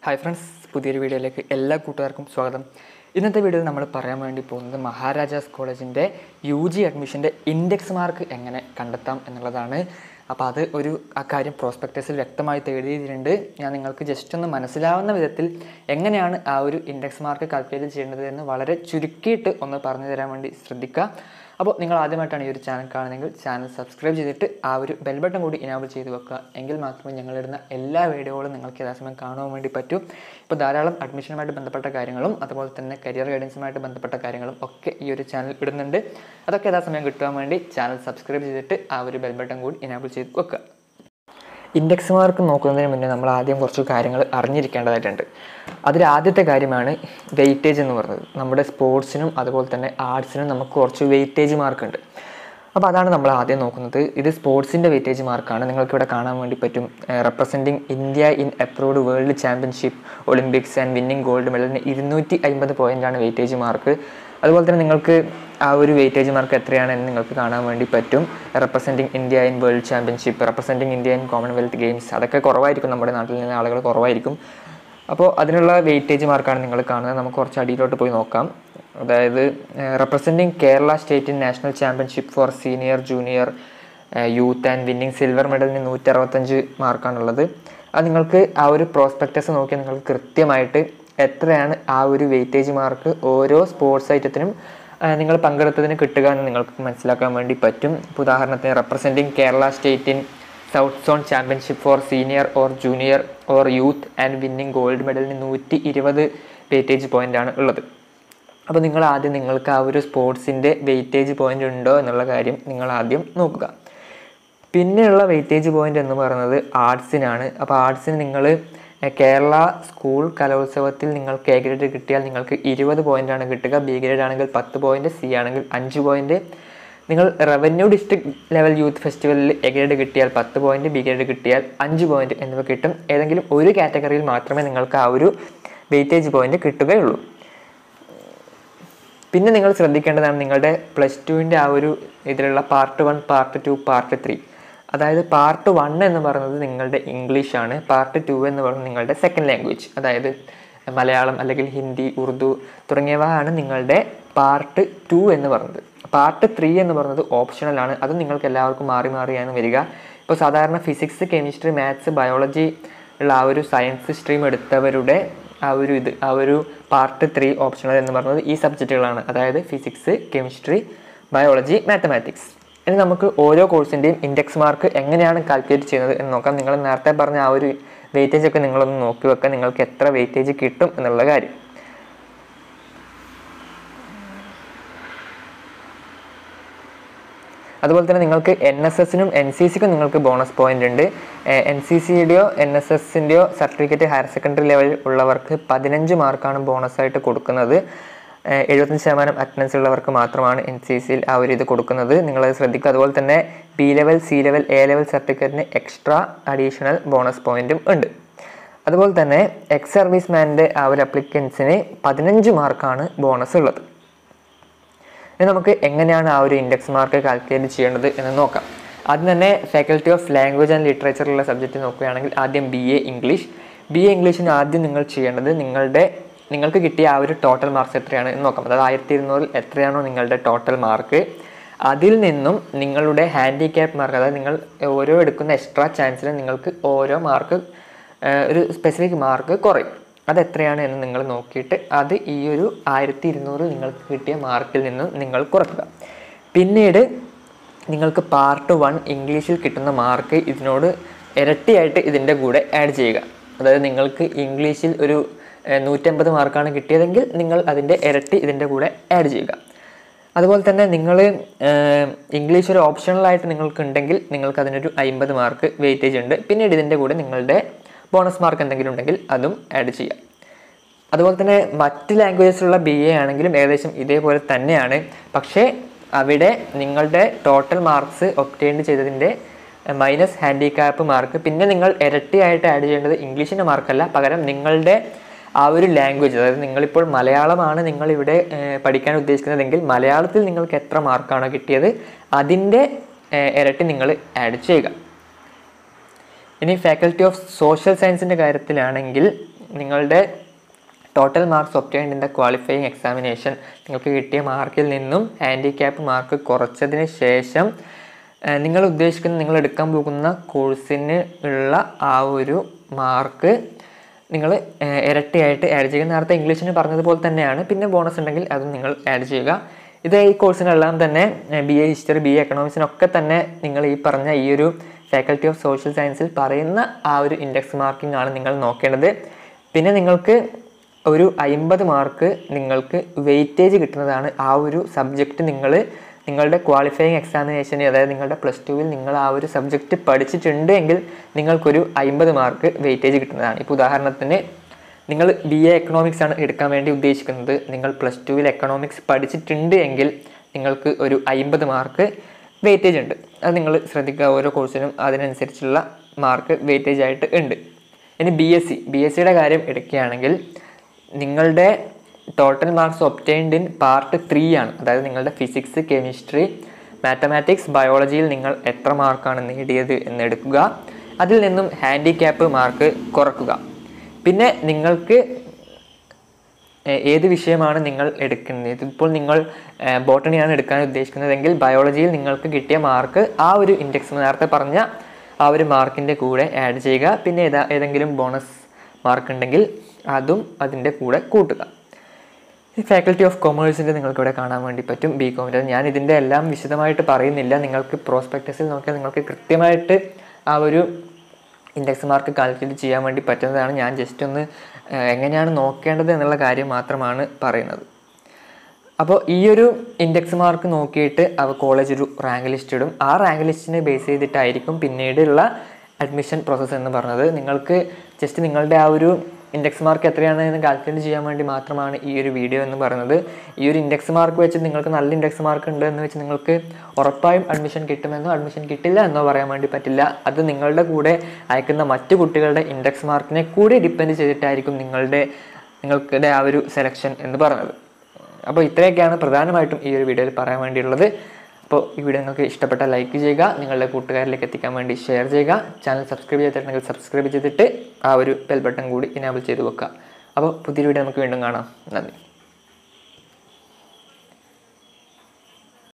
hi friends പുതിയൊരു വീഡിയോയിലേക്ക് എല്ലാ കൂട്ടുകാർക്കും സ്വാഗതം ഇന്നത്തെ വീഡിയോയിൽ നമ്മൾ പറയാൻ വേണ്ടി പോകുന്നത് മഹാരാജാസ് കോളേജിൻ്റെ യു ജി അഡ്മിഷൻ്റെ ഇൻഡെക്സ് മാർക്ക് എങ്ങനെ കണ്ടെത്താം എന്നുള്ളതാണ് അപ്പോൾ അത് ഒരു ആ കാര്യം പ്രോസ്പെക്ടസിൽ വ്യക്തമായി എഴുതിയിട്ടുണ്ട് ഞാൻ നിങ്ങൾക്ക് ജസ്റ്റ് ഒന്ന് മനസ്സിലാവുന്ന വിധത്തിൽ എങ്ങനെയാണ് ആ ഒരു ഇൻഡെക്സ് മാർക്ക് കാൽക്കുലേറ്റ് ചെയ്യേണ്ടത് എന്ന് വളരെ ചുരുക്കിയിട്ട് ഒന്ന് പറഞ്ഞു തരാൻ വേണ്ടി ശ്രദ്ധിക്കുക അപ്പോൾ നിങ്ങൾ ആദ്യമായിട്ടാണ് ഈ ഒരു ചാനൽ കാണുന്നതെങ്കിൽ ചാനൽ സബ്സ്ക്രൈബ് ചെയ്തിട്ട് ആ ഒരു ബെൽ ബട്ടൺ കൂടി ഇനാബിൾ ചെയ്ത് വെക്കുക എങ്കിൽ മാത്രമേ ഞങ്ങളിടുന്ന എല്ലാ വീഡിയോകളും നിങ്ങൾക്ക് യഥാസമയം കാണുവാൻ വേണ്ടി പറ്റൂ ഇപ്പോൾ ധാരാളം അഡ്മിഷനുമായിട്ട് ബന്ധപ്പെട്ട കാര്യങ്ങളും അതുപോലെ തന്നെ കരിയർ ഗൈഡൻസുമായിട്ട് ബന്ധപ്പെട്ട കാര്യങ്ങളും ഒക്കെ ഈ ഒരു ചാനൽ ഇടുന്നുണ്ട് അതൊക്കെ യഥാസമയം കിട്ടുവാൻ വേണ്ടി ചാനൽ സബ്സ്ക്രൈബ് ചെയ്തിട്ട് ആ ഒരു ബെൽ ബട്ടൺ കൂടി ഇനാബിൾ ചെയ്ത് വെക്കുക ഇൻഡെക്സ് മാർക്ക് നോക്കുന്നതിന് മുന്നേ നമ്മൾ ആദ്യം കുറച്ച് കാര്യങ്ങൾ അറിഞ്ഞിരിക്കേണ്ടതായിട്ടുണ്ട് അതിൽ ആദ്യത്തെ കാര്യമാണ് വെയിറ്റേജ് എന്ന് പറയുന്നത് നമ്മുടെ സ്പോർട്സിനും അതുപോലെ തന്നെ ആർട്സിനും നമുക്ക് കുറച്ച് വെയിറ്റേജ് മാർക്ക് ഉണ്ട് അപ്പോൾ അതാണ് നമ്മൾ ആദ്യം നോക്കുന്നത് ഇത് സ്പോർട്സിൻ്റെ വെയിറ്റേജ് മാർക്കാണ് നിങ്ങൾക്ക് ഇവിടെ കാണാൻ വേണ്ടി പറ്റും representing India in approved world championship Olympics and winning gold മെഡലിന് ഇരുന്നൂറ്റി അമ്പത് പോയിൻ്റാണ് വെയിറ്റേജ് മാർക്ക് അതുപോലെ തന്നെ നിങ്ങൾക്ക് ആ ഒരു വെയിറ്റേജ് മാർക്ക് എത്രയാണ് എന്ന് നിങ്ങൾക്ക് കാണാൻ വേണ്ടി പറ്റും representing India in world championship representing India in Commonwealth Games അതൊക്കെ കുറവായിരിക്കും നമ്മുടെ നാട്ടിൽ നിന്ന് ആളുകൾ കുറവായിരിക്കും അപ്പോൾ അതിനുള്ള വെയിറ്റേജ് മാർക്കാണ് നിങ്ങൾ കാണുന്നത് നമുക്ക് കുറച്ച് അടിയിലോട്ട് പോയി നോക്കാം അതായത് representing Kerala state in national championship for senior junior youth and winning silver മെഡലിന് നൂറ്റി അറുപത്തഞ്ച് മാർക്കാണുള്ളത് അത് നിങ്ങൾക്ക് ആ ഒരു പ്രോസ്പെക്ടസ് നോക്കിയാൽ നിങ്ങൾക്ക് കൃത്യമായിട്ട് എത്രയാണ് ആ ഒരു വെയിറ്റേജ് മാർക്ക് ഓരോ സ്പോർട്സ് ഐറ്റത്തിനും നിങ്ങൾ പങ്കെടുത്തതിന് കിട്ടുക എന്ന് നിങ്ങൾക്ക് മനസ്സിലാക്കാൻ വേണ്ടി പറ്റും ഇപ്പോൾ ഉദാഹരണത്തിന് representing Kerala state in south zone championship for senior or junior or youth and winning gold മെഡലിന് നൂറ്റി ഇരുപത് വെയിറ്റേജ് പോയിൻ്റാണ് ഉള്ളത് അപ്പോൾ നിങ്ങൾ ആദ്യം നിങ്ങൾക്ക് ആ ഒരു സ്പോർട്സിൻ്റെ വെയിറ്റേജ് പോയിൻ്റ് ഉണ്ടോ എന്നുള്ള കാര്യം നിങ്ങൾ ആദ്യം നോക്കുക പിന്നെയുള്ള വെയിറ്റേജ് പോയിൻ്റ് എന്ന് പറയുന്നത് ആർട്സിനാണ് അപ്പോൾ ആർട്സിന് നിങ്ങൾ കേരള സ്കൂൾ കലോത്സവത്തിൽ നിങ്ങൾക്ക് എ ഗ്രേഡ് കിട്ടിയാൽ നിങ്ങൾക്ക് ഇരുപത് പോയിൻ്റാണ് കിട്ടുക ബി ഗ്രേഡ് ആണെങ്കിൽ പത്ത് പോയിൻറ്റ് സി ആണെങ്കിൽ അഞ്ച് പോയിൻറ്റ് നിങ്ങൾ റവന്യൂ ഡിസ്ട്രിക്ട് ലെവൽ യൂത്ത് ഫെസ്റ്റിവലിൽ എ ഗ്രേഡ് കിട്ടിയാൽ പത്ത് പോയിൻറ്റ് ബി ഗ്രേഡ് കിട്ടിയാൽ അഞ്ച് പോയിൻറ്റ് എന്നിവ കിട്ടും ഏതെങ്കിലും ഒരു കാറ്റഗറിയിൽ മാത്രമേ നിങ്ങൾക്ക് ആ ഒരു വെയിറ്റേജ് പോയിൻ്റ് കിട്ടുകയുള്ളൂ പിന്നെ നിങ്ങൾ ശ്രദ്ധിക്കേണ്ടതാണ് നിങ്ങളുടെ പ്ലസ് ടുവിൻ്റെ ആ ഒരു ഇതിലുള്ള part one part two part three അതായത് പാർട്ട് വൺ എന്ന് പറയുന്നത് നിങ്ങളുടെ ഇംഗ്ലീഷാണ് പാർട്ട് ടു എന്ന് പറയുന്നത് നിങ്ങളുടെ സെക്കൻഡ് ലാംഗ്വേജ് അതായത് മലയാളം അല്ലെങ്കിൽ ഹിന്ദി ഉറുദു തുടങ്ങിയവ ആണ് നിങ്ങളുടെ പാർട്ട് ടു എന്ന് പറയുന്നത് പാർട്ട് ത്രീ എന്ന് പറയുന്നത് ഓപ്ഷണലാണ് അത് നിങ്ങൾക്ക് എല്ലാവർക്കും മാറി മാറിയാണ് വരിക ഇപ്പോൾ സാധാരണ ഫിസിക്സ് കെമിസ്ട്രി മാത്സ് ബയോളജി ഉള്ള ആ ഒരു സയൻസ് സ്ട്രീം എടുത്തവരുടെ ആ ഒരു ഇത് ആ ഒരു പാർട്ട് ത്രീ ഓപ്ഷണൽ എന്ന് പറയുന്നത് ഈ സബ്ജക്റ്റുകളാണ് അതായത് ഫിസിക്സ് കെമിസ്ട്രി ബയോളജി മാത്തമാറ്റിക്സ് ഇനി നമുക്ക് ഓരോ കോഴ്സിൻ്റെയും ഇൻഡെക്സ് മാർക്ക് എങ്ങനെയാണ് കാൽക്കുലേറ്റ് ചെയ്യുന്നത് എന്ന് നോക്കാം നിങ്ങൾ നേരത്തെ പറഞ്ഞ ആ ഒരു വെയിറ്റേജ് ഒക്കെ നിങ്ങളൊന്ന് നോക്കി വെക്കുക നിങ്ങൾക്ക് എത്ര വെയിറ്റേജ് കിട്ടും എന്നുള്ള കാര്യം അതുപോലെ തന്നെ നിങ്ങൾക്ക് എൻ എസ് എസിനും എൻ സി സിക്കും നിങ്ങൾക്ക് ബോണസ് പോയിന്റ് ഉണ്ട് എൻ സി സിയുടെയോ എൻ എസ് എസിൻ്റെയോ സർട്ടിഫിക്കറ്റ് ഹയർ സെക്കൻഡറി ലെവലിൽ ഉള്ളവർക്ക് പതിനഞ്ച് മാർക്കാണ് ബോണസായിട്ട് കൊടുക്കുന്നത് എഴുപത്തഞ്ച് ശതമാനം അറ്റൻഡൻസ് ഉള്ളവർക്ക് മാത്രമാണ് എൻ സി സിയിൽ ആ ഒരു ഇത് കൊടുക്കുന്നത് നിങ്ങളത് ശ്രദ്ധിക്കുക അതുപോലെ തന്നെ B level C level A level സർട്ടിഫിക്കറ്റിന് എക്സ്ട്രാ അഡീഷണൽ ബോണസ് പോയിന്റും ഉണ്ട് അതുപോലെ തന്നെ എക്സ് സർവീസ് മാൻ്റെ ആ ഒരു അപ്ലിക്കൻസിന് പതിനഞ്ച് മാർക്കാണ് ബോണസ് ഉള്ളത് ഇനി നമുക്ക് എങ്ങനെയാണ് ആ ഒരു ഇൻഡെക്സ് മാർക്ക് കാൽക്കുലേറ്റ് ചെയ്യേണ്ടത് എന്ന് നോക്കാം ആദ്യം തന്നെ ഫാക്കൽറ്റി ഓഫ് ലാംഗ്വേജ് ആൻഡ് ലിറ്ററേച്ചറുള്ള സബ്ജക്റ്റ് നോക്കുകയാണെങ്കിൽ ആദ്യം B A English B A ഇംഗ്ലീഷിന് ആദ്യം നിങ്ങൾ ചെയ്യേണ്ടത് നിങ്ങളുടെ നിങ്ങൾക്ക് കിട്ടിയ ആ ഒരു ടോട്ടൽ മാർക്സ് എത്രയാണ് എന്ന് നോക്കാം അതായത് ആയിരത്തി ഇരുന്നൂറിൽ എത്രയാണോ നിങ്ങളുടെ ടോട്ടൽ മാർക്ക് അതിൽ നിന്നും നിങ്ങളുടെ ഹാൻഡിക്യാപ്പ് മാർക്ക് അതായത് നിങ്ങൾ ഓരോ എടുക്കുന്ന എക്സ്ട്രാ ചാൻസിലും നിങ്ങൾക്ക് ഓരോ മാർക്ക് ഒരു സ്പെസിഫിക് മാർക്ക് കുറയും അത് എത്രയാണ് എന്ന് നിങ്ങൾ നോക്കിയിട്ട് അത് ഈ ഒരു ആയിരത്തി ഇരുന്നൂറ് നിങ്ങൾക്ക് കിട്ടിയ മാർക്കിൽ നിന്നും നിങ്ങൾ കുറയ്ക്കുക പിന്നീട് നിങ്ങൾക്ക് പാർട്ട് വൺ ഇംഗ്ലീഷിൽ കിട്ടുന്ന മാർക്ക് ഇതിനോട് ഇരട്ടിയായിട്ട് ഇതിൻ്റെ കൂടെ ആഡ് ചെയ്യുക അതായത് നിങ്ങൾക്ക് ഇംഗ്ലീഷിൽ ഒരു നൂറ്റമ്പത് മാർക്കാണ് കിട്ടിയതെങ്കിൽ നിങ്ങൾ അതിൻ്റെ ഇരട്ടി ഇതിൻ്റെ കൂടെ ആഡ് ചെയ്യുക അതുപോലെ തന്നെ നിങ്ങൾ ഇംഗ്ലീഷ് ഒരു ഓപ്ഷണലായിട്ട് നിങ്ങൾക്ക് ഉണ്ടെങ്കിൽ നിങ്ങൾക്ക് അതിനൊരു അമ്പത് മാർക്ക് വെയിറ്റേജ് ഉണ്ട് പിന്നീട് ഇതിൻ്റെ കൂടെ നിങ്ങളുടെ ബോണസ് മാർക്ക് എന്തെങ്കിലും ഉണ്ടെങ്കിൽ അതും ആഡ് ചെയ്യാം അതുപോലെ തന്നെ മറ്റ് ലാംഗ്വേജസിലുള്ള ബി എ ആണെങ്കിലും ഏകദേശം ഇതേപോലെ തന്നെയാണ് പക്ഷേ അവിടെ നിങ്ങളുടെ ടോട്ടൽ മാർക്സ് ഒപ്റ്റൈൻഡ് ചെയ്തതിൻ്റെ മൈനസ് ഹാൻഡിക്യാപ്പ് മാർക്ക് പിന്നെ നിങ്ങൾ ഇരട്ടിയായിട്ട് ആഡ് ചെയ്യേണ്ടത് ഇംഗ്ലീഷിൻ്റെ മാർക്കല്ല പകരം നിങ്ങളുടെ ആ ഒരു ലാംഗ്വേജ് അതായത് നിങ്ങളിപ്പോൾ മലയാളമാണ് നിങ്ങൾ ഇവിടെ പഠിക്കാൻ ഉദ്ദേശിക്കുന്നതെങ്കിൽ മലയാളത്തിൽ നിങ്ങൾക്ക് എത്ര മാർക്കാണോ കിട്ടിയത് അതിൻ്റെ ഇരട്ടി നിങ്ങൾ ആഡ് ചെയ്യുക ഇനി ഫാക്കൽറ്റി ഓഫ് സോഷ്യൽ സയൻസിൻ്റെ കാര്യത്തിലാണെങ്കിൽ നിങ്ങളുടെ total marks obtained in the qualifying examination നിങ്ങൾക്ക് കിട്ടിയ മാർക്കിൽ നിന്നും ഹാൻഡിക്യാപ്പ് മാർക്ക് കുറച്ചതിന് ശേഷം ഏഹ്, നിങ്ങൾ ഉദ്ദേശിക്കുന്ന നിങ്ങൾ എടുക്കാൻ പോകുന്ന കോഴ്സിന് ഉള്ള ആ ഒരു മാർക്ക് നിങ്ങൾ ഇരട്ടിയായിട്ട് ആഡ് ചെയ്യുക നേരത്തെ ഇംഗ്ലീഷിന് പറഞ്ഞതുപോലെ തന്നെയാണ് പിന്നെ ബോണസ് ഉണ്ടെങ്കിൽ അതും നിങ്ങൾ ആഡ് ചെയ്യുക ഇത് ഈ കോഴ്സിനെല്ലാം തന്നെ B A history B A എക്കണോമിക്സിനൊക്കെ തന്നെ നിങ്ങൾ ഈ പറഞ്ഞ ഈ ഒരു ഫാക്കൽറ്റി ഓഫ് സോഷ്യൽ സയൻസിൽ പറയുന്ന ആ ഒരു ഇൻഡെക്സ് മാർക്കിംഗ് ആണ് നിങ്ങൾ നോക്കേണ്ടത് പിന്നെ നിങ്ങൾക്ക് ഒരു അമ്പത് മാർക്ക് നിങ്ങൾക്ക് വെയിറ്റേജ് കിട്ടുന്നതാണ് ആ ഒരു സബ്ജക്റ്റ് നിങ്ങൾ നിങ്ങളുടെ ക്വാളിഫയിങ് എക്സാമിനേഷന് അതായത് നിങ്ങളുടെ പ്ലസ് ടുവിൽ നിങ്ങൾ ആ ഒരു സബ്ജക്റ്റ് പഠിച്ചിട്ടുണ്ട് എങ്കിൽ നിങ്ങൾക്കൊരു അമ്പത് മാർക്ക് വെയിറ്റേജ് കിട്ടുന്നതാണ് ഇപ്പോൾ ഉദാഹരണത്തിന് നിങ്ങൾ ബി എ എക്കണോമിക്സ് ആണ് എടുക്കാൻ വേണ്ടി ഉദ്ദേശിക്കുന്നത് നിങ്ങൾ പ്ലസ് ടുവിൽ എക്കണോമിക്സ് പഠിച്ചിട്ടുണ്ട് എങ്കിൽ നിങ്ങൾക്ക് ഒരു അമ്പത് മാർക്ക് വെയിറ്റേജ് ഉണ്ട് അത് നിങ്ങൾ ശ്രദ്ധിക്കുക ഓരോ കോഴ്സിനും അതിനനുസരിച്ചുള്ള മാർക്ക് വെയിറ്റേജ് ആയിട്ട് ഉണ്ട് ഇനി B S C B S സിയുടെ കാര്യം എടുക്കുകയാണെങ്കിൽ നിങ്ങളുടെ total marks obtained in part three ആണ് അതായത് നിങ്ങളുടെ ഫിസിക്സ് കെമിസ്ട്രി മാത്തമാറ്റിക്സ് ബയോളജിയിൽ നിങ്ങൾ എത്ര മാർക്കാണ് നേടിയത് എന്ന് എടുക്കുക അതിൽ നിന്നും ഹാൻഡിക്യാപ്പ് മാർക്ക് കുറക്കുക പിന്നെ നിങ്ങൾക്ക് ഏഹ് ഏത് വിഷയമാണ് നിങ്ങൾ എടുക്കുന്നത് ഇതിപ്പോൾ നിങ്ങൾ ഏഹ് ബോട്ടണിയാണ് എടുക്കാൻ ഉദ്ദേശിക്കുന്നതെങ്കിൽ ബയോളജിയിൽ നിങ്ങൾക്ക് കിട്ടിയ മാർക്ക് ആ ഒരു ഇൻഡെക്സ് നേരത്തെ പറഞ്ഞ ആ ഒരു മാർക്കിൻ്റെ കൂടെ ആഡ് ചെയ്യുക പിന്നെ ഏതാ ഏതെങ്കിലും ബോണസ് മാർക്ക് ഉണ്ടെങ്കിൽ അതും അതിൻ്റെ കൂടെ കൂട്ടുക ഈ ഫാക്കൽറ്റി ഓഫ് കൊമേഴ്സിൻ്റെ നിങ്ങൾക്ക് ഇവിടെ കാണാൻ വേണ്ടി പറ്റും ബി കോമിൻ്റെ ഞാൻ ഇതിൻ്റെ എല്ലാം വിശദമായിട്ട് പറയുന്നില്ല നിങ്ങൾക്ക് പ്രോസ്പെക്ടസിൽ നോക്കിയാൽ നിങ്ങൾക്ക് കൃത്യമായിട്ട് ആ ഒരു ഇൻഡെക്സ് മാർക്ക് കാൽക്കുലേറ്റ് ചെയ്യാൻ വേണ്ടി പറ്റുന്നതാണ് ഞാൻ ജസ്റ്റ് ഒന്ന് ഏഹ്, എങ്ങനെയാണ് നോക്കേണ്ടത് എന്നുള്ള കാര്യം മാത്രമാണ് പറയുന്നത് അപ്പോൾ ഈ ഒരു ഇൻഡെക്സ് മാർക്ക് നോക്കിയിട്ട് അവ കോളേജ് ഒരു റാങ്ക് ലിസ്റ്റ് ഇടും ആ റാങ്ക് ലിസ്റ്റിനെ ബേസ് ചെയ്തിട്ടായിരിക്കും പിന്നീടുള്ള അഡ്മിഷൻ പ്രോസസ്സ് എന്ന് പറഞ്ഞത് നിങ്ങൾക്ക് ജസ്റ്റ് നിങ്ങളുടെ ആ ഒരു ഇൻഡെക്സ് മാർക്ക് എത്രയാണ് എന്ന് കാൽക്കുലേറ്റ് ചെയ്യാൻ വേണ്ടി മാത്രമാണ് ഈ ഒരു വീഡിയോ എന്ന് പറയുന്നത് ഈ ഒരു ഇൻഡെക്സ് മാർക്ക് വെച്ച് നിങ്ങൾക്ക് നല്ല ഇൻഡെക്സ് മാർക്ക് ഉണ്ട് എന്ന് വെച്ച് നിങ്ങൾക്ക് ഉറപ്പായും അഡ്മിഷൻ കിട്ടുമെന്നോ അഡ്മിഷൻ കിട്ടില്ല എന്നോ പറയാൻ വേണ്ടി പറ്റില്ല അത് നിങ്ങളുടെ കൂടെ അയക്കുന്ന മറ്റു കുട്ടികളുടെ ഇൻഡെക്സ് മാർക്കിനെ കൂടി ഡിപ്പെൻഡ് ചെയ്തിട്ടായിരിക്കും നിങ്ങളുടെ നിങ്ങൾക്കിടെ ആ ഒരു സെലക്ഷൻ എന്ന് പറഞ്ഞത് അപ്പോൾ ഇത്രയൊക്കെയാണ് പ്രധാനമായിട്ടും ഈ ഒരു വീഡിയോയിൽ പറയാൻ വേണ്ടിയുള്ളത് അപ്പോൾ ഈ വീഡിയോ നിങ്ങൾക്ക് ഇഷ്ടപ്പെട്ടാൽ ലൈക്ക് ചെയ്യുക നിങ്ങളുടെ കൂട്ടുകാരിലേക്ക് എത്തിക്കാൻ വേണ്ടി ഷെയർ ചെയ്യുക ചാനൽ സബ്സ്ക്രൈബ് ചെയ്തിട്ടുണ്ടെങ്കിൽ സബ്സ്ക്രൈബ് ചെയ്തിട്ട് ആ ഒരു ബെൽ ബട്ടൺ കൂടി ഇനാബിൾ ചെയ്ത് വെക്കുക അപ്പോൾ പുതിയൊരു വീഡിയോ നമുക്ക് വീണ്ടും കാണാം നന്ദി